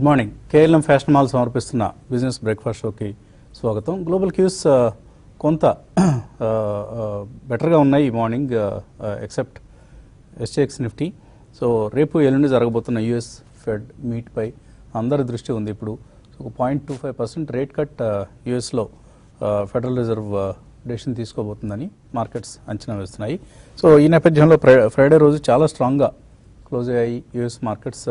Good morning KLM fashion mall సమర్పిస్తున్న business breakfast షోకి స్వాగతం గ్లోబల్ క్యూస్ ఆ, కొంత బెటర్గా ఉన్నాయి ఈ morning except SGX Nifty so రేపు ఎల్లుండి జరగబోతున్న యుఎస్ ఫెడ్ మీట్పై అందరి దృష్టి ఉంది ఇప్పుడు ఒక point two five percent rate cut యుఎస్లో ఫెడరల్ రిజర్వ్ డెసిషన్ తీసుకోబోతుందని మార్కెట్స్ అంచనా వేస్తున్నాయి సో ఈ నేపథ్యంలో ఫ్రై- ఫ్రైడే రోజు చాలా స్ట్రాంగ్గా క్లోజ్ అయ్యాయి US markets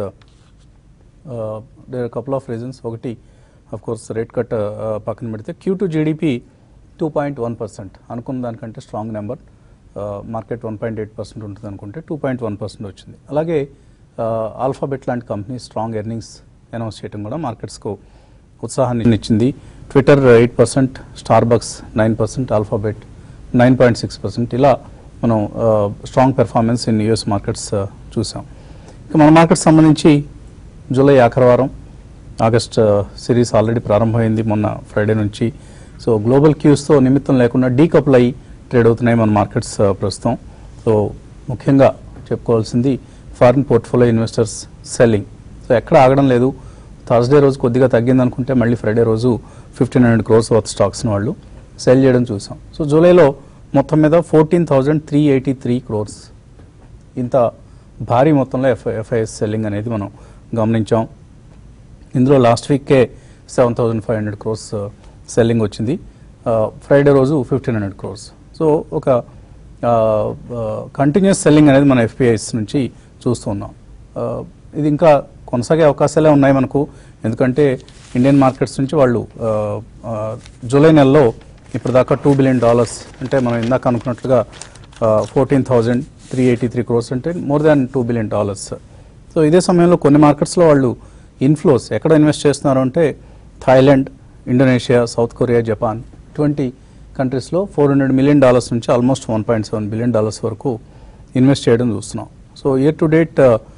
there couple of reasons ఒకటి అఫ్ కోర్స్ రేట్ కట్ పక్కన పెడితే Q two GDP two point one percent అనుకున్న దానికంటే strong number market one point eight percent ఉంటుంది అనుకుంటే టూ పాయింట్ వన్ పర్సెంట్ వచ్చింది అలాగే ఆల్ఫాబెట్ లాంటి కంపెనీ స్ట్రాంగ్ ఎర్నింగ్స్ అనౌన్స్ చేయడం కూడా మార్కెట్స్కు ఉత్సాహాన్ని ఇచ్చింది Twitter eight percent Starbucks nine percent Alphabet nine point six percent ఇలా మనం strong performance in US markets చూసాం ఇక మన మార్కెట్స్ సంబంధించి జూలై ఆఖరి వారం ఆగస్ట్ సిరీస్ ఆల్రెడీ ప్రారంభమైంది మొన్న ఫ్రైడే నుంచి సో గ్లోబల్ క్యూస్తో నిమిత్తం లేకుండా డీకపుల్ అయ్యి ట్రేడ్ అవుతున్నాయి మన మార్కెట్స్ ప్రస్తుతం సో ముఖ్యంగా చెప్పుకోవాల్సింది foreign portfolio investors selling so ఎక్కడ ఆగడం లేదు థర్స్డే రోజు కొద్దిగా తగ్గింది అనుకుంటే మళ్ళీ ఫ్రైడే రోజు ఫిఫ్టీన్ హండ్రెడ్ క్రోర్స్ వర్త్ స్టాక్స్ని వాళ్ళు సెల్ చేయడం చూసాం సో జూలైలో మొత్తం మీద fourteen thousand three eighty three crores ఇంత భారీ మొత్తంలో ఎఫ్ ఎఫ్ఐఎస్ సెల్లింగ్ అనేది మనం గమనించాం ఇందులో లాస్ట్ వీక్కే seven thousand five hundred crores selling వచ్చింది ఫ్రైడే రోజు ఫిఫ్టీన్ హండ్రెడ్ క్రోర్స్ సో ఒక కంటిన్యూస్ సెల్లింగ్ అనేది మన ఎఫ్పిఐస్ నుంచి చూస్తూ ఉన్నాం ఆ, ఇది ఇంకా కొనసాగే అవకాశాలే ఉన్నాయి మనకు ఎందుకంటే ఇండియన్ మార్కెట్స్ నుంచి వాళ్ళు ఆ, ఆ, జూలై నెలలో ఇప్పటిదాకా టూ బిలియన్ డాలర్స్ అంటే మనం ఇందాక అనుకున్నట్లుగా fourteen thousand three eighty three crores అంటే more than two billion dollars so ఇదే సమయంలో కొన్ని మార్కెట్స్లో వాళ్ళు ఇన్ఫ్లోస్ ఎక్కడ ఇన్వెస్ట్ చేస్తున్నారు అంటే Thailand Indonesia South Korea Japan ఇటువంటి కంట్రీస్లో ఫోర్ హండ్రెడ్ మిలియన్ డాలర్స్ నుంచి almost one point seven billion dollars వరకు ఇన్వెస్ట్ చేయడం చూస్తున్నాం సో ఇయర్ టు డేట్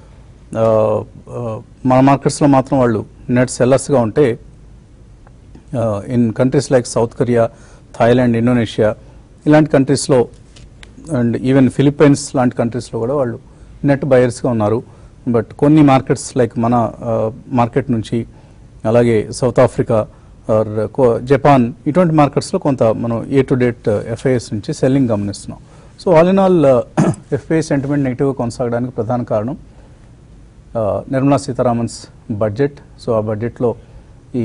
మన మార్కెట్స్లో మాత్రం వాళ్ళు నెట్ సెల్లర్స్గా ఉంటే in countries like South Korea Thailand Indonesia ఇలాంటి కంట్రీస్లో అండ్ ఈవెన్ ఫిలిప్పైన్స్ లాంటి కంట్రీస్లో కూడా వాళ్ళు నెట్ బయర్స్గా ఉన్నారు బట్ కొన్ని మార్కెట్స్ లైక్ మన మార్కెట్ నుంచి అలాగే సౌత్ ఆఫ్రికా ఆర్ జపాన్ ఇటువంటి మార్కెట్స్లో కొంత మనం ఏ టు డేట్ ఎఫ్ఐఎస్ నుంచి సెల్లింగ్ గమనిస్తున్నాం so all in all FII sentiment నెగిటివ్గా కొనసాగడానికి ప్రధాన కారణం ఆ, నిర్మలా సీతారామన్స్ బడ్జెట్ సో ఆ బడ్జెట్లో ఈ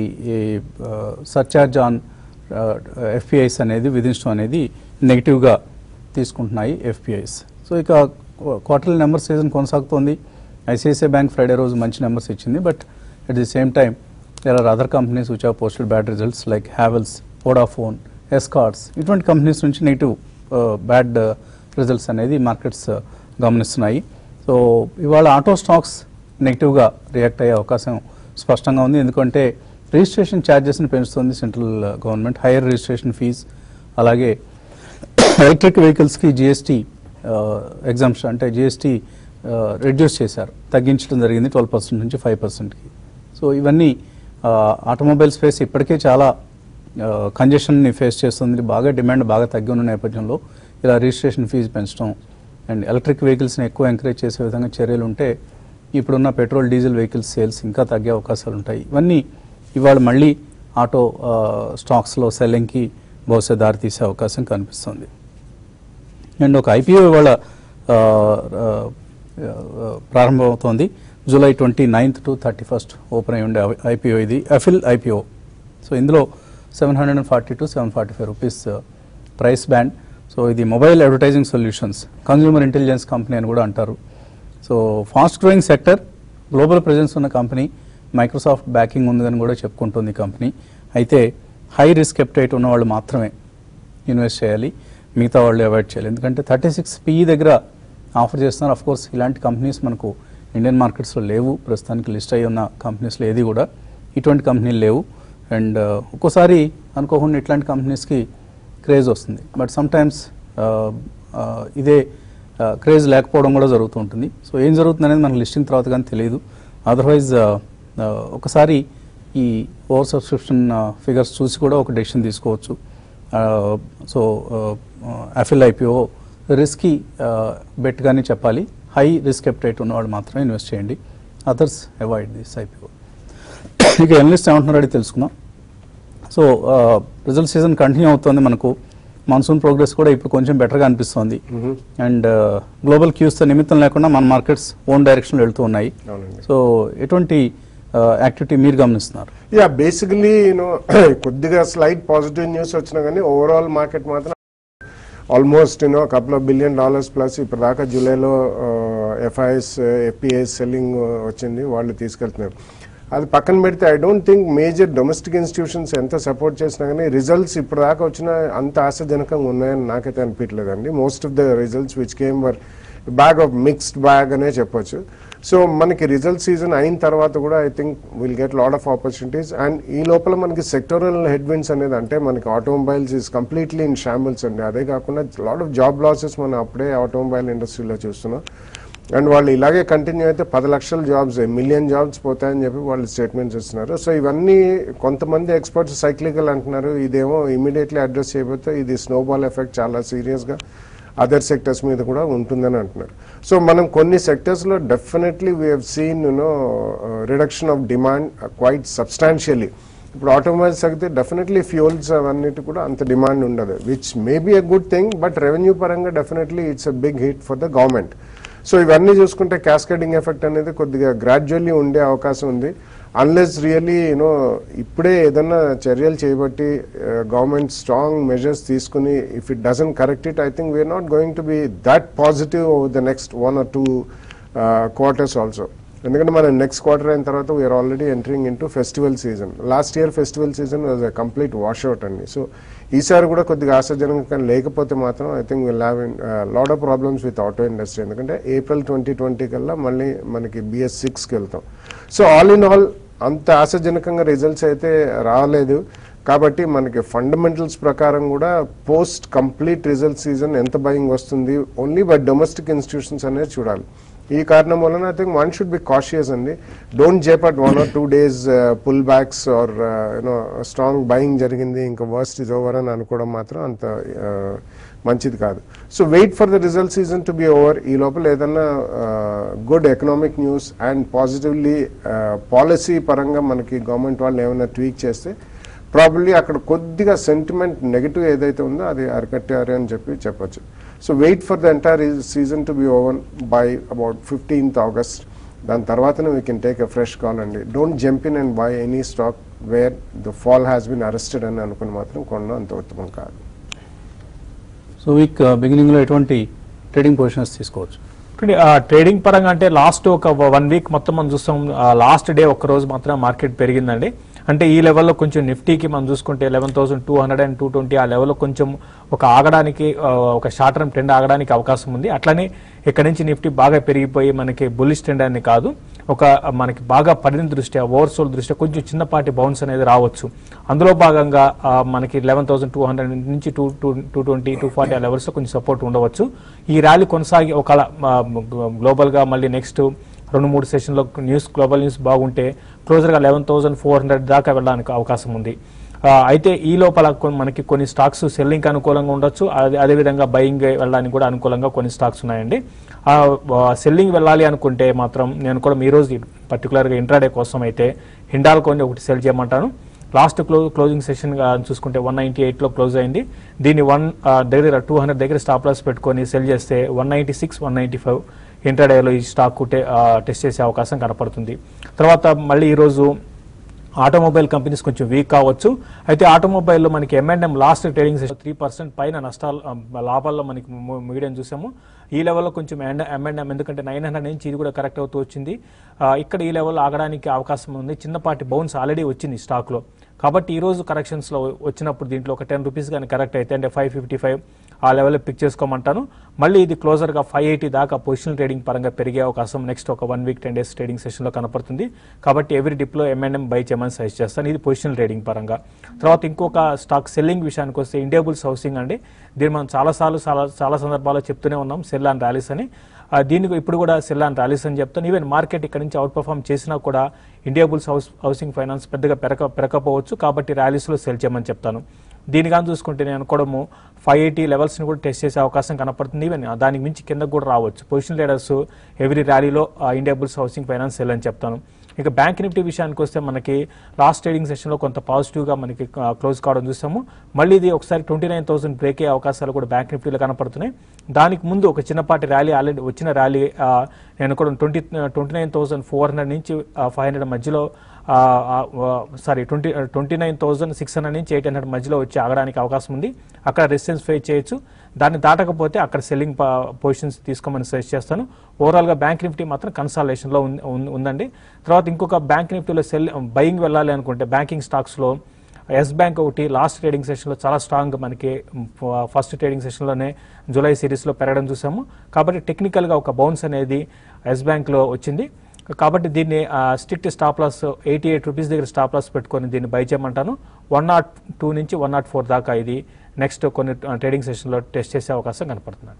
సర్చార్జ్ ఆన్ ఎఫ్పిఐస్ అనేది విధించడం అనేది నెగిటివ్గా తీసుకుంటున్నాయి ఎఫ్పిఐస్ సో ఇక క్వార్టర్లీ నెంబర్ సీజన్ కొనసాగుతోంది ఐసిఐసిఐ బ్యాంక్ ఫ్రైడే రోజు మంచి నెంబర్స్ ఇచ్చింది but at the same time there are other companies which are posted bad results like Havells Vodafone Escorts ఇటువంటి కంపెనీస్ నుంచి నెగిటివ్ బ్యాడ్ రిజల్ట్స్ అనేది markets గమనిస్తున్నాయి so ఇవాళ auto stocks నెగిటివ్గా రియాక్ట్ అయ్యే అవకాశం స్పష్టంగా ఉంది ఎందుకంటే రిజిస్ట్రేషన్ ఛార్జెస్ని పెంచుతుంది central government higher registration fee అలాగే ఎలక్ట్రిక్ వెహికల్స్కి జిఎస్టీ ఎగ్జామ్షన్ అంటే జిఎస్టీ రెడ్యూస్ చేశారు తగ్గించడం జరిగింది ట్వెల్వ్ పర్సెంట్ నుంచి ఫైవ్ పర్సెంట్కి సో ఇవన్నీ ఆటోమొబైల్ స్పేస్ ఇప్పటికే చాలా కంజెషన్ని ఫేస్ చేస్తుంది బాగా డిమాండ్ బాగా తగ్గి ఉన్న నేపథ్యంలో ఇలా రిజిస్ట్రేషన్ ఫీజు పెంచడం అండ్ ఎలక్ట్రిక్ వెహికల్స్ని ఎక్కువ ఎంకరేజ్ చేసే విధంగా చర్యలు ఉంటే ఇప్పుడున్న పెట్రోల్ డీజిల్ వెహికల్స్ సేల్స్ ఇంకా తగ్గే అవకాశాలు ఉంటాయి ఇవన్నీ ఇవాళ మళ్ళీ ఆటో స్టాక్స్లో సెల్లింగ్కి బహుశా దారితీసే అవకాశం కనిపిస్తుంది అండ్ ఒక ఐపీఓ ఇవాళ ఆ, ఆ, ఆ, ప్రారంభమవుతోంది July twenty ninth to thirty first open అయి ఉండే ఐపీఓ ఇది అఫిల్ ఐపీఓ సో ఇందులో seven hundred and forty two seven forty five rupees price band so ఇది mobile advertising solutions consumer intelligence company అని కూడా అంటారు so fast growing sector global presence ఉన్న company Microsoft backing ఉందని కూడా చెప్పుకుంటుంది ఈ కంపెనీ అయితే హై రిస్క్ ఎప్టైట్ ఉన్న వాళ్ళు మాత్రమే ఇన్వెస్ట్ చేయాలి మిగతా వాళ్ళు అవాయిడ్ చేయాలి ఎందుకంటే థర్టీ సిక్స్ పిఈ దగ్గర ఆఫర్ చేస్తున్నారు అఫ్ కోర్స్ ఇలాంటి కంపెనీస్ మనకు ఇండియన్ మార్కెట్స్లో లేవు ప్రస్తుతానికి లిస్ట్ అయి ఉన్న కంపెనీస్లో ఏది కూడా ఇటువంటి కంపెనీలు లేవు అండ్ ఒక్కోసారి అనుకోకుండా ఇట్లాంటి కంపెనీస్కి క్రేజ్ వస్తుంది బట్ సమ్ టైమ్స్ ఇదే క్రేజ్ లేకపోవడం కూడా జరుగుతూ ఉంటుంది సో ఏం జరుగుతుంది అనేది మనకు లిస్టింగ్ తర్వాత కానీ తెలియదు అదర్వైజ్ ఒకసారి ఈ ఓవర్ సబ్స్క్రిప్షన్ ఫిగర్స్ చూసి కూడా ఒక డెసిషన్ తీసుకోవచ్చు so Affle IPO risky bet కానీ చెప్పాలి హై రిస్క్ ఎప్టైట్ ఉన్నవాడు మాత్రమే ఇన్వెస్ట్ చేయండి అదర్స్ అవాయిడ్ దిస్ ఐపీఓ ఇక ఎనలిస్ట్ ఏమంటున్నారు అడిగి తెలుసుకుందాం సో రిజల్ట్ సీజన్ కంటిన్యూ అవుతుంది మనకు మాన్సూన్ ప్రోగ్రెస్ కూడా ఇప్పుడు కొంచెం బెటర్గా అనిపిస్తోంది అండ్ గ్లోబల్ క్యూస్ నిమిత్తం లేకుండా మన మార్కెట్స్ ఓన్ డైరెక్షన్లో వెళ్తూ ఉన్నాయి అవునండి సో ఎటువంటి యాక్టివిటీ మీరు గమనిస్తున్నారు యా బేసికలీ యూనో కొద్దిగా స్లైట్ పాజిటివ్ న్యూస్ వచ్చినా కానీ ఓవరాల్ మార్కెట్ మాత్రం almost you know couple of billion dollars plus ఇప్పుడు దాకా జూలైలో ఎఫ్ఐఎస్ ఎఫ్పిఐఎస్ సెల్లింగ్ వచ్చింది వాళ్ళు తీసుకెళ్తున్నారు అది పక్కన పెడితే I don't think major domestic institutions ఎంత సపోర్ట్ చేసినా కానీ రిజల్ట్స్ ఇప్పుడు దాకా వచ్చిన అంత ఆశాజనకంగా ఉన్నాయని నాకైతే అనిపించలేదండి most of the results which came were bag of mixed bag అనే చెప్పొచ్చు సో మనకి రిజల్ట్ సీజన్ అయిన తర్వాత కూడా I think will get lot of opportunities and ఈ లోపల మనకి సెక్టోరల్ హెడ్విన్స్ అనేది అంటే మనకి automobiles is completely in shambles అండి అదే కాకుండా లాట్ ఆఫ్ జాబ్ లాసెస్ మనం అప్పుడే ఆటోమొబైల్ ఇండస్ట్రీలో చూస్తున్నాం అండ్ వాళ్ళు ఇలాగే కంటిన్యూ అయితే పది లక్షల జాబ్స్ మిలియన్ జాబ్స్ పోతాయని చెప్పి వాళ్ళు స్టేట్మెంట్స్ ఇస్తున్నారు సో ఇవన్నీ కొంతమంది ఎక్స్పర్ట్స్ సైక్లికల్ అంటున్నారు ఇదేమో ఇమీడియట్లీ అడ్రస్ చేయబోతే ఇది స్నోబాల్ ఎఫెక్ట్ చాలా సీరియస్గా అదర్ సెక్టర్స్ మీద కూడా ఉంటుందని అంటున్నారు సో మనం కొన్ని సెక్టర్స్లో definitely we have seen you know reduction of demand quite substantially ఇప్పుడు ఆటోమొబైల్స్ అయితే డెఫినెట్లీ ఫ్యూల్స్ అవన్నిటి కూడా అంత డిమాండ్ ఉండదు which may be a good thing but revenue పరంగా definitely it's a big hit for the government so ఇవన్నీ చూసుకుంటే cascading effect అనేది కొద్దిగా గ్రాడ్యువల్లీ ఉండే అవకాశం ఉంది అన్లెస్ రియల్లీ యూనో ఇప్పుడే ఏదన్నా చర్యలు చేయబట్టి గవర్నమెంట్ స్ట్రాంగ్ మెజర్స్ తీసుకుని if it doesn't correct it I think we are not going to be that positive over the next one or two quarters also ఎందుకంటే మనం నెక్స్ట్ క్వార్టర్ అయిన తర్వాత we are already entering into festival season last year festival season was a complete washout అండి so ఈసారి కూడా కొద్దిగా ఆశాజనకంగా లేకపోతే మాత్రం I think will have lot of problems with auto industry ఎందుకంటే ఏప్రిల్ ట్వంటీ ట్వంటీ కల్లా మళ్ళీ మనకి బిఎస్ సిక్స్కి వెళ్తాం సో ఆల్ ఇన్ ఆల్ అంత ఆశాజనకంగా రిజల్ట్స్ అయితే రాలేదు కాబట్టి మనకి ఫండమెంటల్స్ ప్రకారం కూడా పోస్ట్ కంప్లీట్ రిజల్ట్ సీజన్ ఎంత బయింగ్ వస్తుంది ఓన్లీ బై డొమెస్టిక్ ఇన్స్టిట్యూషన్స్ అనేది చూడాలి ఈ కారణం వలన I think one should be cautious అండి don't jump at one or two days pull backs or you know strong buying జరిగింది ఇంకా వర్స్ట్ ఇస్ ఓవర్ అని అనుకోవడం మాత్రం అంత uh, మంచిది కాదు so wait for the result season to be over ఈ లోపల ఏదన్నా good economic news and positively policy పరంగా మనకి గవర్నమెంట్ వాళ్ళు ఏమైనా ట్వీక్ చేస్తే ప్రాబబ్లీ అక్కడ కొద్దిగా సెంటిమెంట్ నెగిటివ్ ఏదైతే ఉందో అది అరికట్టారు అని చెప్పి చెప్పొచ్చు so wait for the entire season to be over by about fifteenth August దాని తర్వాతనే we can take a fresh call అండి don't jump in and buy any stock where the fall has been arrested అని అనుకుని మాత్రం కొనడం అంత ఉత్తమం కాదు సో వీక్ బిగినింగ్లో ఎటువంటి ట్రేడింగ్ పొజిషన్స్ తీసుకోవచ్చు ఇప్పుడు, ఆ, ట్రేడింగ్ పరంగా అంటే లాస్ట్ ఒక వన్ వీక్ మొత్తం మనం చూస్తాం ఆ, లాస్ట్ డే ఒక్క రోజు మాత్రం మార్కెట్ పెరిగిందండి అంటే ఈ లెవెల్లో కొంచెం నిఫ్టీకి మనం చూసుకుంటే eleven thousand two hundred and two twenty ఆ లెవెల్లో కొంచెం ఒక ఆగడానికి ఆ, ఒక షార్ట్ టర్మ్ ట్రెండ్ ఆగడానికి అవకాశం ఉంది అట్లనే ఇక్కడ నుంచి నిఫ్టీ బాగా పెరిగిపోయి మనకి బుల్లిష్ ట్రెండ్ అని కాదు ఒక మనకి బాగా పడిన దృష్ట్యా ఓవర్సోల్ దృష్ట్యా కొంచెం చిన్నపాటి బౌన్స్ అనేది రావచ్చు అందులో భాగంగా ఆ, మనకి లెవెన్ థౌసండ్ టూ హండ్రెడ్ నుంచి two two two twenty two forty ఆ లెవెల్స్లో కొంచెం సపోర్ట్ ఉండవచ్చు ఈ ర్యాలీ కొనసాగి ఒక గ్లోబల్గా మళ్ళీ నెక్స్ట్ రెండు మూడు సెషన్లో న్యూస్ గ్లోబల్ న్యూస్ బాగుంటే క్లోజర్గా లెవెన్ థౌసండ్ ఫోర్ హండ్రెడ్ దాకా వెళ్ళడానికి అవకాశం ఉంది ఆ, అయితే ఈ లోపల కొన్- మనకి కొన్ని స్టాక్స్ సెల్లింగ్ అనుకూలంగా ఉండొచ్చు అదే అదేవిధంగా బయింగ్ వెళ్ళడానికి కూడా అనుకూలంగా కొన్ని స్టాక్స్ ఉన్నాయండి ఆ, ఆ, సెల్లింగ్ వెళ్ళాలి అనుకుంటే మాత్రం నేను కూడా ఈ రోజు పర్టికులర్గా ఇంట్రాడే కోసం అయితే హిండాల్ కొన్ని ఒకటి సెల్ చేయమంటాను లాస్ట్ క్లో క్లోజింగ్ సెషన్ చూసుకుంటే వన్ నైంటీ ఎయిట్లో క్లోజ్ అయింది దీన్ని వన్ దగ్గర టూ హండ్రెడ్ దగ్గర స్టాప్ లాస్ పెట్టుకొని సెల్ చేస్తే one ninety six one ninety five ఇంటర్డేలో ఈ స్టాక్ టే- ఆ, టెస్ట్ చేసే అవకాశం కనపడుతుంది తర్వాత మళ్ళీ ఈరోజు ఆటోమొబైల్ కంపెనీస్ కొంచెం వీక్ కావచ్చు అయితే ఆటోమొబైల్లో మనకి M and M last trading session three percent పైన నష్టాలు ఆ, లాభాల్లో మనకి ము- ముగియడం చూసాము ఈ లెవెల్లో కొంచెం ఎంఎండ్ఎం ఎందుకంటే నైన్ హండ్రెడ్ నుంచి ఇది కూడా కరెక్ట్ అవుతూ వచ్చింది ఆ, ఇక్కడ ఈ లెవెల్లో ఆగడానికి అవకాశం ఉంది చిన్నపాటి బౌన్స్ ఆల్రెడీ వచ్చింది స్టాక్లో కాబట్టి ఈ రోజు కరెక్షన్స్లో వచ్చినప్పుడు దీంట్లో ఒక టెన్ రూపీస్ కానీ కరెక్ట్ అయితే అంటే ఫైవ్ ఫిఫ్టీ ఫైవ్ ఆ లెవెల్లో పిక్ చేసుకోమంటాను మళ్ళీ ఇది క్లోజర్గా ఫైవ్ ఎయిటీ దాకా పొజిషనల్ ట్రేడింగ్ పరంగా పెరిగే అవకాశం నెక్స్ట్ ఒక one week ten days trading సెషన్లో కనపడుతుంది కాబట్టి ఎవ్రీ డిప్లో ఎంఎన్ఎం బై చేయమని సజెస్ట్ చేస్తాను ఇది పొజిషనల్ ట్రేడింగ్ పరంగా తర్వాత ఇంకొక స్టాక్ సెల్లింగ్ విషయానికి వస్తే ఇండియాబుల్స్ హౌసింగ్ అండి దీన్ని మనం చాలాసార్లు చాలా చాలా సందర్భాల్లో చెప్తూనే ఉన్నాం సెల్ అండ్ ర్యాలీస్ అని ఆ, దీనికి ఇప్పుడు కూడా సెల్ అండ్ ర్యాలీస్ అని చెప్తాను ఈవెన్ మార్కెట్ ఇక్కడ నుంచి అవుట్ పర్ఫామ్ చేసినా కూడా Indiabulls house housing finance పెద్దగా పెరక పెరకపోవచ్చు కాబట్టి ర్యాలీస్లో సెల్ చేయమని చెప్తాను దీని కానీ చూసుకుంటే నేను అనుకోవడము ఫైవ్ ఎయిటీ లెవెల్స్ని కూడా టెస్ట్ చేసే అవకాశం కనపడుతుంది ఈవెన్ దానికి మించి కిందకు కూడా రావచ్చు పొజిషన్ లీడర్స్ ఎవ్రీ ర్యాలీలో Indiabulls housing finance sell అని చెప్తాను ఇక బ్యాంక్ నిఫ్టీ విషయానికి వస్తే మనకి లాస్ట్ ట్రేడింగ్ సెషన్లో కొంత పాజిటివ్గా మనకి క్లోజ్ కావడం చూసాము మళ్ళీ ఇది ఒకసారి ట్వంటీ నైన్ థౌసండ్ బ్రేక్ అయ్యే అవకాశాలు కూడా బ్యాంక్ నిఫ్టీలో కనపడుతున్నాయి దానికి ముందు ఒక చిన్నపాటి ర్యాలీ ఆల్రెడీ వచ్చిన ర్యాలీ ఆ, నేను కూడా twenty twenty nine thousand four hundred నుంచి ఫైవ్ హండ్రెడ్ మధ్యలో sorry twenty twenty nine thousand six hundred నుంచి ఎయిట్ హండ్రెడ్ మధ్యలో వచ్చి ఆగడానికి అవకాశం ఉంది అక్కడ రెసిస్టెన్స్ ఫేస్ చేయొచ్చు దాన్ని దాటకపోతే అక్కడ సెల్లింగ్ పొజిషన్స్ తీసుకోమని సజెస్ట్ చేస్తాను ఓవరాల్గా బ్యాంక్ నిఫ్టీ మాత్రం కన్సాలేషన్లో ఉందండి తర్వాత ఇంకొక బ్యాంక్ నిఫ్టీలో సెల్ బయింగ్ వెళ్ళాలి అనుకుంటే బ్యాంకింగ్ స్టాక్స్లో ఎస్ బ్యాంక్ ఒకటి లాస్ట్ ట్రేడింగ్ సెషన్లో చాలా స్ట్రాంగ్ మనకి ఫస్ట్ ట్రేడింగ్ సెషన్లోనే జూలై సిరీస్లో పెరగడం చూసాము కాబట్టి టెక్నికల్గా ఒక బౌన్స్ అనేది ఎస్ బ్యాంక్లో వచ్చింది కాబట్టి దీన్ని strict stop loss eighty eight rupees దగ్గర స్టాప్ లాస్ పెట్టుకొని దీన్ని బై చేయమంటాను వన్ నాట్ టూ నుంచి వన్ నాట్ ఫోర్ దాకా ఇది నెక్స్ట్ కొన్ని ట్రేడింగ్ సెషన్లో టెస్ట్ చేసే అవకాశం కనపడుతుంది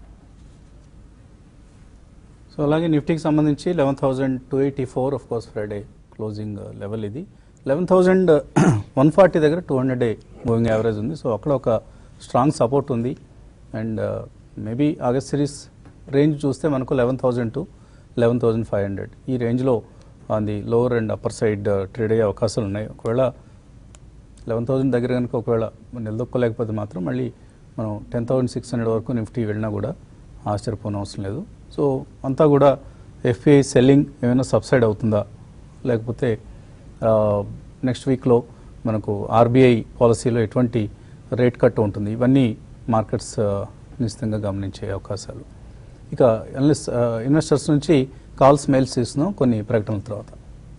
సో అలాగే నిఫ్టీకి సంబంధించి eleven thousand two eighty four of course Friday closing level ఇది లెవెన్ థౌజండ్ వన్ ఫార్టీ దగ్గర two hundred day moving average ఉంది సో అక్కడ ఒక స్ట్రాంగ్ సపోర్ట్ ఉంది and maybe August series range చూస్తే మనకు eleven thousand to eleven thousand five hundred ఈ రేంజ్లో on the lower and upper side trade అయ్యే అవకాశాలు ఉన్నాయి ఒకవేళ లెవెన్ థౌసండ్ దగ్గర కనుక ఒకవేళ నిలదొక్కలేకపోతే మాత్రం మళ్ళీ మనం టెన్ థౌసండ్ సిక్స్ హండ్రెడ్ వరకు నిఫ్టీ వెళ్ళినా కూడా ఆశ్చర్యపోని అవసరం లేదు సో అంతా కూడా ఎఫ్ఐఐ సెల్లింగ్ ఏమైనా సబ్సైడ్ అవుతుందా లేకపోతే నెక్స్ట్ వీక్లో మనకు ఆర్బీఐ పాలసీలో ఎటువంటి రేట్ కట్ ఉంటుంది ఇవన్నీ మార్కెట్స్ నిశ్చితంగా గమనించే అవకాశాలు ఇక అనలిస్ట్ ఇన్వెస్టర్స్ నుంచి కాల్స్ మెయిల్స్ ఇస్తున్నాం కొన్ని ప్రకటనల తర్వాత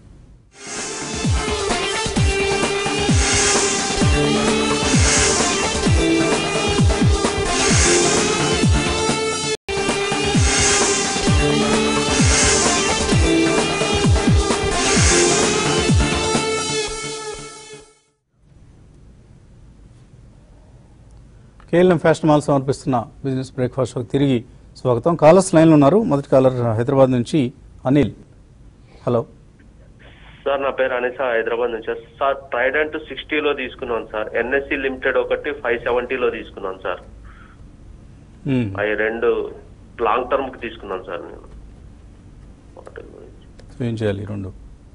కేఎల్ఎం ఫ్యాషన్ మాల్ సమర్పిస్తున్న బిజినెస్ బ్రేక్ఫాస్ట్ షోకి తిరిగి స్వాగతం కాలర్స్ లైన్లో ఉన్నారు మొదటి కాలర్ హైదరాబాద్ నుంచి అనిల్ హలో సార్ నా పేరు అనిసా హైదరాబాద్ నుంచి సార్ ట్రైడెంట్ సిక్స్టీలో తీసుకున్నాను సార్ ఎన్ఎస్సి లిమిటెడ్ ఒకటి ఫైవ్ సెవెంటీలో తీసుకున్నాను సార్ మ్మ్. అవి రెండు లాంగ్ టర్మ్ కి తీసుకున్నాను సార్ నేను వాటి గురించి. సో ఏం చేయాలి ఈ రెండు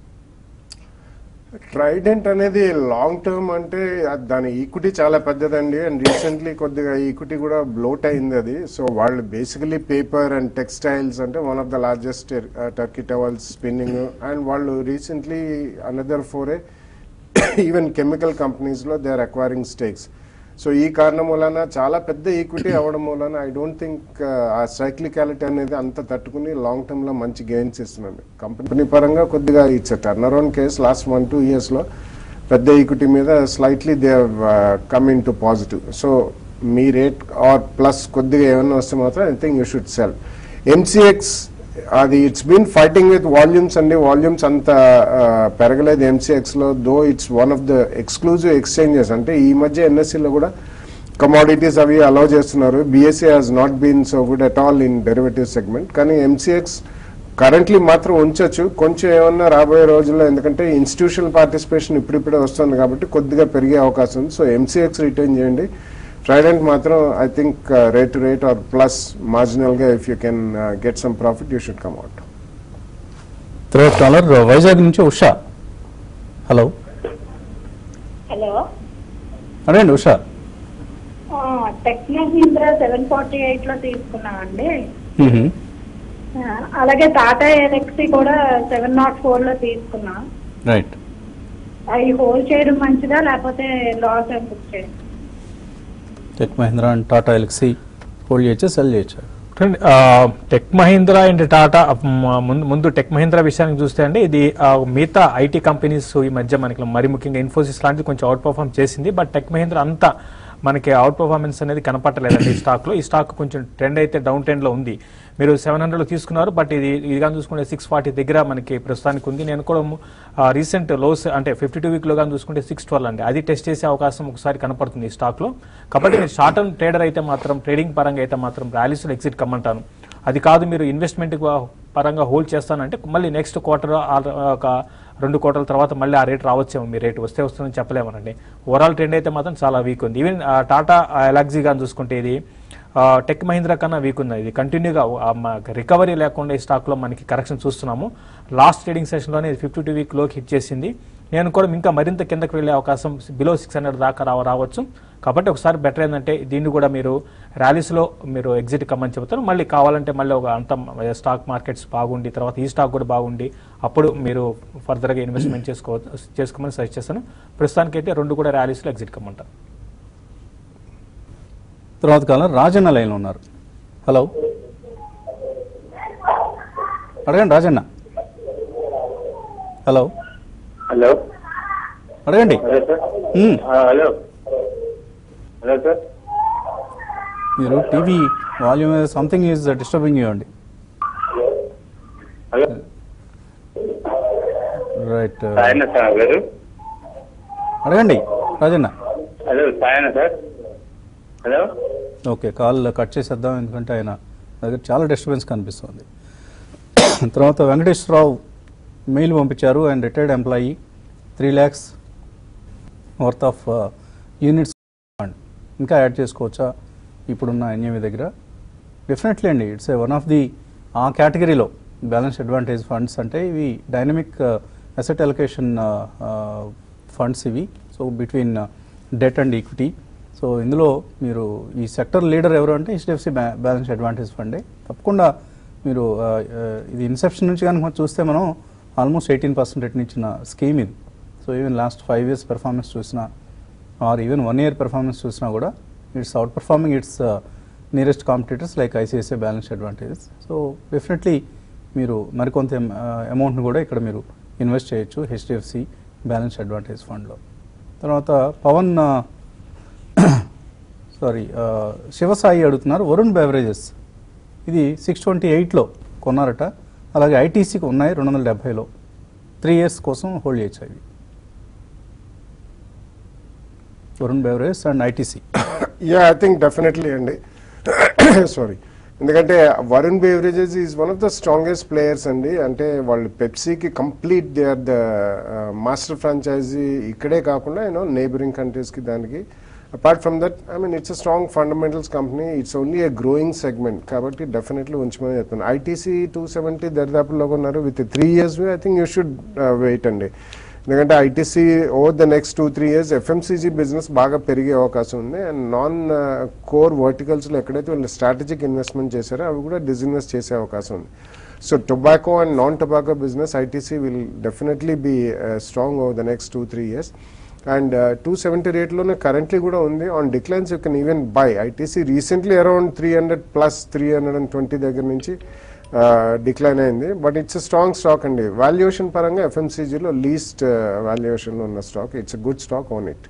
ట్రైడెంట్ అనేది లాంగ్ టర్మ్ అంటే అది దాని ఈక్విటీ చాలా పెద్దదండి అండ్ రీసెంట్లీ కొద్దిగా ఈక్విటీ కూడా బ్లోట్ అయింది అది సో వాళ్ళు బేసికలీ పేపర్ అండ్ టెక్స్టైల్స్ అంటే one of the largest Turkey towels spinning and వాళ్ళు recently another four even chemical కంపెనీస్లో they are acquiring stakes so ఈ కారణం వలన చాలా పెద్ద ఈక్విటీ అవ్వడం వలన ఐ డోంట్ థింక్ ఆ సైక్లికాలిటీ అనేది అంత తట్టుకుని లాంగ్ టర్మ్ లో మంచి గెయిన్స్ ఇస్తున్నాడు కంపెనీ పరంగా కొద్దిగా it's turn around case last one two years లో పెద్ద ఈక్విటీ మీద slightly they come into positive so మీ రేట్ ఆర్ ప్లస్ కొద్దిగా ఏమైనా వస్తే మాత్రం I think you should sell MCX అది it's been fighting with volumes అండి వాల్యూమ్స్ అంత ఆ, పెరగలేదు ఎంసీఎక్స్ లో though it's one of the exclusive exchanges అంటే ఈ మధ్య NSE లో కూడా కమాడిటీస్ అవి అలౌ చేస్తున్నారు BSE has not been so good at all in derivative segment కానీ ఎంసీఎక్స్ కరెంట్లీ మాత్రం ఉంచొచ్చు కొంచెం ఏమన్నా రాబోయే రోజుల్లో ఎందుకంటే ఇన్స్టిట్యూషనల్ పార్టిసిపేషన్ ఇప్పుడిప్పుడే వస్తుంది కాబట్టి కొద్దిగా పెరిగే అవకాశం ఉంది సో ఎంసీఎక్స్ రిటైన్ చేయండి ట్రైడెంట్ మాత్రం I think rate to rate or plus మార్జినల్గా if you can get some profit you should come out తర్వాత కాలర్ వైజాగ్ నుంచి ఉషా హలో హలో అదేండి ఉషా ఆ, Tech Mahindra seven forty eight లో తీసుకున్నామండి మ్మ్. ఆ, అలాగే టాటా ఎలక్సీ కూడా సెవెన్ నాట్ ఫోర్ లో తీసుకున్నా రైట్ అవి హోల్డ్ చేయడం మంచిదా లేకపోతే లాస్ అని బుక్ చేయడం Tech Mahindra and Tata Elxsi hold చేయొచ్చా సెల్ చేయొచ్చా చూడండి, ఆ, టెక్ మహీంద్రా అండ్ టాటా మ- ముందు ముందు టెక్ మహీంద్రా విషయానికి చూస్తే అండి ఇది ఆ, మిగతా ఐటీ కంపెనీస్ ఈ మధ్య మనకి మరి ముఖ్యంగా ఇన్ఫోసిస్ లాంటిది కొంచెం అవుట్ పర్ఫామ్ చేసింది బట్ టెక్ మహీంద్రా అంతా మనకి అవుట్ పర్ఫార్మెన్స్ అనేది కనపట్టలేదండి ఈ స్టాక్ లో ఈ స్టాక్ కొంచెం ట్రెండ్ అయితే డౌన్ ట్రెండ్ లో ఉంది మీరు సెవెన్ హండ్రెడ్ లో తీసుకున్నారు బట్ ఇది ఇది కానీ చూసుకుంటే సిక్స్ ఫార్టీ దగ్గర మనకి ప్రస్తుతానికి ఉంది నేను కూడా రీసెంట్ లోస్ అంటే ఫిఫ్టీ టూ వీక్ లో కానీ చూసుకుంటే సిక్స్ ట్వెల్వ్ అండి అది టెస్ట్ చేసే అవకాశం ఒకసారి కనపడుతుంది ఈ స్టాక్ లో కాబట్టి మీరు షార్ట్ టర్మ్ ట్రేడర్ అయితే మాత్రం ట్రేడింగ్ పరంగా అయితే మాత్రం ర్యాలీస్ లో ఎగ్జిట్ కమ్మంటాను అది కాదు మీరు ఇన్వెస్ట్మెంట్ పరంగా హోల్డ్ చేస్తానంటే మళ్ళీ నెక్స్ట్ క్వార్టర్ ఒక రెండు క్వార్టర్ల తర్వాత మళ్ళీ ఆ రేట్ రావచ్చేమో మీ రేట్ వస్తే వస్తుందని చెప్పలేమనండి ఓవరాల్ ట్రెండ్ అయితే మాత్రం చాలా వీక్ ఉంది ఈవెన్ టాటా ఎలాక్సీ కానీ చూసుకుంటే ఇది ఆ, టెక్ మహీంద్రా కన్నా వీక్ ఉంది ఇది కంటిన్యూగా రికవరీ లేకుండా ఈ స్టాక్లో మనకి కరెక్షన్ చూస్తున్నాము లాస్ట్ ట్రేడింగ్ సెషన్లోనే ఫిఫ్టీ టూ వీక్ లోకి హిట్ చేసింది నేను కూడా ఇంకా మరింత కిందకి వెళ్ళే అవకాశం బిలో సిక్స్ హండ్రెడ్ దాకా రావ రావచ్చు కాబట్టి ఒకసారి బెటర్ ఏంటంటే దీన్ని కూడా మీరు ర్యాలీస్లో మీరు ఎగ్జిట్ కమ్మని చెబుతారు మళ్ళీ కావాలంటే మళ్ళీ ఒక అంత స్టాక్ మార్కెట్స్ బాగుండి తర్వాత ఈ స్టాక్ కూడా బాగుండి అప్పుడు మీరు ఫర్దర్గా ఇన్వెస్ట్మెంట్ చేసుకో చేసుకోమని సజెస్ట్ చేస్తాను ప్రస్తుతానికైతే రెండు కూడా ర్యాలీస్లో ఎగ్జిట్ కమ్మంటారు తర్వాత కాలం రాజన్న లైన్లో ఉన్నారు హలో అడగండి రాజన్న హలో హలో అడగండి హలో సార్ మ్మ్. ఆ, హలో హలో సార్ మీరు TV volume something is disturbing you అండి hello right Sayana sir garu అడగండి Rajanna hello Sayana sir hello okay call cut చేసేద్దాం ఎందుకంటే ఆయన దగ్గర చాలా డిస్టర్బెన్స్ కనిపిస్తుంది తర్వాత వెంకటేశ్వరరావు మెయిల్ పంపించారు and retired employee three lakhs worth of units fund ఇంకా యాడ్ చేసుకోవచ్చా ఇప్పుడున్న ఎన్ఏవి దగ్గర డెఫినెట్లీ అండి it's a one of the ఆ కేటగిరీలో బ్యాలెన్స్ అడ్వాంటేజ్ ఫండ్స్ అంటే ఇవి డైనమిక్ అసెట్ అలొకేషన్ ఫండ్స్ ఇవి so between debt and equity so ఇందులో మీరు ఈ సెక్టర్ లీడర్ ఎవరు అంటే హెచ్డిఎఫ్సి బ్యాలెన్స్ అడ్వాంటేజ్ ఫండే తప్పకుండా మీరు ఆ, ఆ, ఇది ఇన్సెప్షన్ నుంచి కనుక మనం చూస్తే మనం ఆల్మోస్ట్ ఎయిటీన్ పర్సెంట్ రిటర్న్ ఇచ్చిన స్కీమ్ ఇది so even last five years performance చూసినా or even one year performance చూసినా కూడా it's out performing its nearest competitors like ICICI balance advantages so definitely మీరు మరికొంత అమౌంట్ని కూడా ఇక్కడ మీరు ఇన్వెస్ట్ చేయొచ్చు హెచ్డిఎఫ్సి బ్యాలెన్స్ అడ్వాంటేజ్ ఫండ్లో తర్వాత పవన్ సారీ శివసాయి అడుగుతున్నారు వరుణ్ బెవరేజెస్ ఇది సిక్స్ ట్వంటీ ఎయిట్లో కొన్నారట అలాగే ఐటీసీకి ఉన్నాయి రెండు వందల డెబ్బైలో త్రీ ఇయర్స్ కోసం హోల్డ్ చేయొచ్చు ఇవి Varun Beverage and ITC yeah I think definitely అండి సారీ ఎందుకంటే Varun Beverages is one of the strongest players అండి అంటే వాళ్ళు పెప్సీకి complete they are the master franchise ఇక్కడే కాకుండా యూనో నేబరింగ్ కంట్రీస్కి దానికి apart from that I mean it's a strong fundamentals company it's only A growing segment కాబట్టి డెఫినెట్లీ ఉంచమని చెప్తాను ఐటీసీ టూ సెవెంటీ దరిదాపుల్లో ఉన్నారు with three years I think you should wait అండి ఎందుకంటే ITC over the next two three years FMCG business బాగా పెరిగే అవకాశం ఉంది అండ్ నాన్ కోర్ వర్టికల్స్లో ఎక్కడైతే వాళ్ళు స్ట్రాటజిక్ ఇన్వెస్ట్మెంట్ చేశారో అవి కూడా డిజిన్వెస్ట్ చేసే అవకాశం ఉంది so tobacco and non tobacco business ITC will definitely be strong over the next two three years and two seventy రేట్లోనే కరెంట్లీ కూడా ఉంది on declines you can even buy ITC recently around three hundred plus three hundred and twenty దగ్గర నుంచి decline అయింది but it's strong stock అండి valuation పరంగా ఎఫ్ఎంసీజీలో least వాల్యుయేషన్లో ఉన్న stock it's good stock own it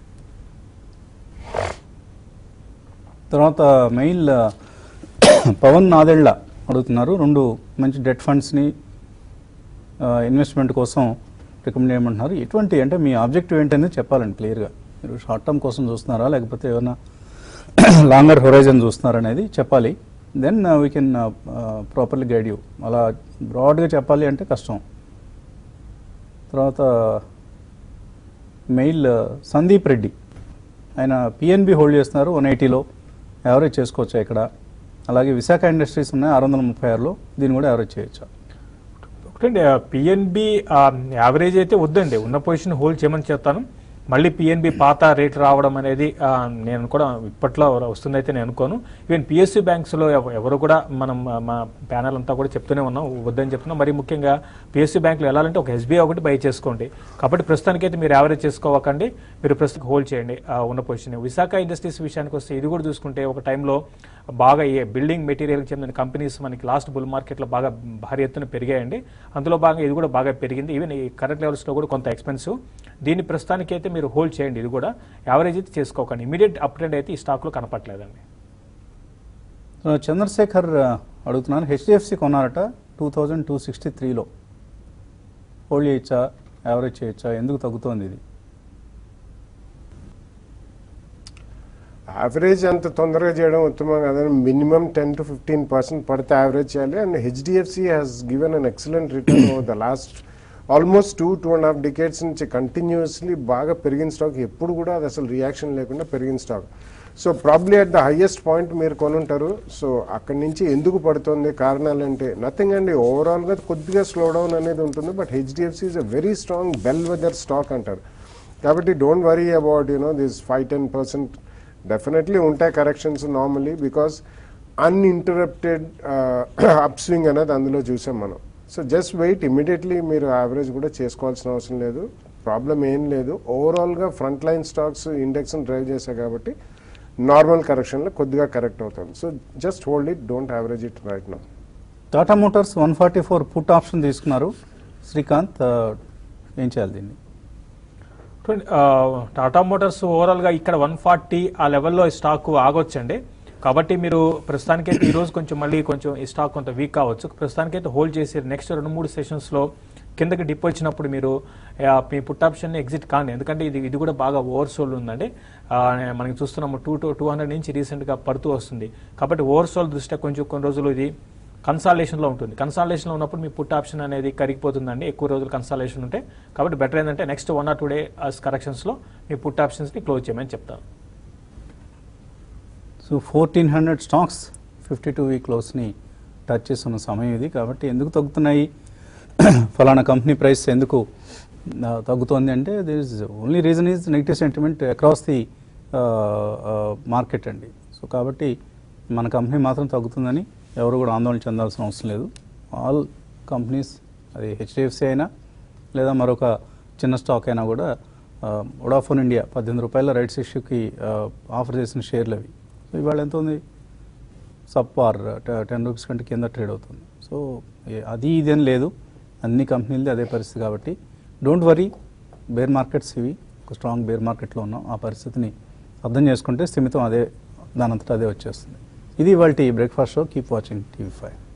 తర్వాత మెయిల్ పవన్ నాదెళ్ళ అడుగుతున్నారు రెండు మంచి డెట్ ఫండ్స్ని ఇన్వెస్ట్మెంట్ కోసం రికమెండ్ చేయమంటున్నారు ఎటువంటి అంటే మీ ఆబ్జెక్టివ్ ఏంటనేది చెప్పాలండి క్లియర్గా మీరు షార్ట్ టర్మ్ కోసం చూస్తున్నారా లేకపోతే ఏమైనా లాంగర్ హొరైజన్ చూస్తున్నారా అనేది చెప్పాలి then we can properly guide you అలా బ్రాడ్గా చెప్పాలి అంటే కష్టం తర్వాత మెయిల్ సందీప్ రెడ్డి ఆయన పిఎన్బి హోల్డ్ చేస్తున్నారు వన్ ఎయిటీలో యావరేజ్ చేసుకోవచ్చా ఇక్కడ అలాగే విశాఖ ఇండస్ట్రీస్ ఉన్నాయి ఆరు వందల ముప్పై ఆరులో దీన్ని కూడా యావరేజ్ చేయొచ్చా ఒకటండి పిఎన్బి యావరేజ్ అయితే వద్దండి ఉన్న పొజిషన్ హోల్డ్ చేయమని చెప్తాను మళ్ళీ పిఎన్బి పాత రేట్ రావడం అనేది ఆ, నేను కూడా ఇప్పట్లో వస్తుందైతే నేను అనుకోను ఈవెన్ పిఎస్సి బ్యాంక్స్లో ఎవ- ఎవరు కూడా మనం ఆ, మా ప్యానల్ అంతా కూడా చెప్తూనే ఉన్నాం వద్దని చెప్తున్నాం మరి ముఖ్యంగా పిఎస్సి బ్యాంకులో వెళ్ళాలంటే ఒక ఎస్బీఐ ఒకటి బై చేసుకోండి కాబట్టి ప్రస్తుతానికైతే మీరు యావరేజ్ చేసుకోవకండి మీరు ప్రస్తుతం హోల్డ్ చేయండి ఆ, ఉన్న పొజిషన్ విశాఖ ఇండస్ట్రీస్ విషయానికి వస్తే ఇది కూడా చూసుకుంటే ఒక టైంలో బాగా ఈ బిల్డింగ్ మెటీరియల్కి చెందిన కంపెనీస్ మనకి లాస్ట్ బుల్ మార్కెట్లో బాగా భారీ ఎత్తున పెరిగాయండి అందులో భాగంగా ఇది కూడా బాగా పెరిగింది ఈవెన్ ఈ కరెంట్ లెవెల్స్లో కూడా కొంత ఎక్స్పెన్సివ్ దీన్ని ప్రస్తుతానికి అయితే మీరు హోల్డ్ చేయండి ఇది కూడా యావరేజ్ అయితే చేసుకోకండి ఇమీడియట్ అప్ ట్రెండ్ అయితే ఈ స్టాక్లో కనపట్లేదండి సో చంద్రశేఖర్ ఆ, అడుగుతున్నారు హెచ్డిఎఫ్సి కొన్నారట టూ థౌజండ్ టూ సిక్స్టీ త్రీలో హోల్డ్ చేయొచ్చా యావరేజ్ చేయొచ్చా ఎందుకు తగ్గుతోంది ఇది యావరేజ్ అంత తొందరగా చేయడం ఉత్తమం కాదని minimum ten to fifteen percent పడితే యావరేజ్ చేయాలి and HDFC has given an excellent return over the last almost two two and half decades నుంచి కంటిన్యూస్లీ బాగా పెరిగిన స్టాక్ ఎప్పుడు కూడా అది అసలు రియాక్షన్ లేకుండా పెరిగిన stock so probably at the highest point మీరు కొనుంటారు సో అక్కడి నుంచి ఎందుకు పడుతుంది కారణాలు అంటే నథింగ్ అండి ఓవరాల్గా కొద్దిగా స్లో డౌన్ అనేది ఉంటుంది but HDFC is a very strong bellwether stock అంటారు కాబట్టి don't worry about you know this five ten percent definitely ఉంటాయి corrections normally because uninterrupted up swing అనేది అందులో చూసాం మనం సో జస్ట్ వెయిట్ ఇమీడియట్లీ మీరు యావరేజ్ కూడా చేసుకోవాల్సిన అవసరం లేదు ప్రాబ్లం ఏం లేదు ఓవరాల్గా ఫ్రంట్ లైన్ స్టాక్స్ ఇండెక్స్ని డ్రైవ్ చేశాయి కాబట్టి నార్మల్ కరెక్షన్లో కొద్దిగా కరెక్ట్ అవుతుంది so just hold it don't average it right now Tata Motors one forty four put option తీసుకున్నారు శ్రీకాంత్ ఆ, ఏం చేయాలి దీన్ని చూడండి, ఆ, టాటా మోటార్స్ ఓవరాల్ గా ఇక్కడ వన్ ఫార్టీ ఆ లెవెల్లో ఈ స్టాక్ ఆగొచ్చండి కాబట్టి మీరు ప్రస్తుతానికైతే ఈ రోజు కొంచెం మళ్ళీ కొంచెం ఈ స్టాక్ కొంత వీక్ కావచ్చు ప్రస్తుతానికైతే హోల్డ్ చేసి నెక్స్ట్ రెండు మూడు సెషన్స్ లో కిందకి డిప్ వచ్చినప్పుడు మీరు ఆ, మీ పుట్ ఆప్షన్ ఎగ్జిట్ కాండి ఎందుకంటే ఇది ఇది కూడా బాగా ఓవర్ సోల్ ఉందండి ఆ, మనకి చూస్తున్నాము టూ టూ టూ హండ్రెడ్ నుంచి రీసెంట్ గా పడుతూ వస్తుంది కాబట్టి ఓవర్ సోల్ దృష్ట్యా కొంచెం కొన్ని రోజులు ఇది కన్సాలేషన్ లో ఉంటుంది కన్సాలేషన్ లో ఉన్నప్పుడు మీ పుట్ ఆప్షన్ అనేది కరిగిపోతుందండి ఎక్కువ రోజులు కన్సాలేషన్ ఉంటే కాబట్టి బెటర్ ఏంటంటే next one or two day corrections లో మీ పుట్ ఆప్షన్స్ ని క్లోజ్ చేయమని చెప్తాను so fourteen hundred stocks fifty two week లోస్ని టచ్ చేస్తున్న సమయం ఇది కాబట్టి ఎందుకు తగ్గుతున్నాయి ఫలానా కంపెనీ ప్రైస్ ఎందుకు ఆ, తగ్గుతోంది అంటే there is only reason is negative sentiment across the market అండి సో కాబట్టి మన కంపెనీ మాత్రం తగ్గుతుందని ఎవరు కూడా ఆందోళన చెందాల్సిన అవసరం లేదు ఆల్ కంపెనీస్ అది హెచ్డిఎఫ్సి అయినా లేదా మరొక చిన్న స్టాక్ అయినా కూడా వడాఫోన్ ఇండియా పద్దెనిమిది రూపాయల రైట్స్ ఇష్యూకి ఆఫర్ చేసిన షేర్లు అవి సో ఇవాళ ఎంత ఉంది సబ్ పార్ టెన్ రూపీస్ కంటే కింద ట్రేడ్ అవుతుంది సో ఏ- అది ఇదేం లేదు అన్ని కంపెనీలది అదే పరిస్థితి కాబట్టి డోంట్ వరీ బేర్ మార్కెట్స్ ఇవి ఒక స్ట్రాంగ్ బేర్ మార్కెట్లో ఉన్నాం ఆ పరిస్థితిని అర్థం చేసుకుంటే స్థిమితం అదే దానంతటా అదే వచ్చేస్తుంది ఇది ఇవాళ breakfast show keep watching TV five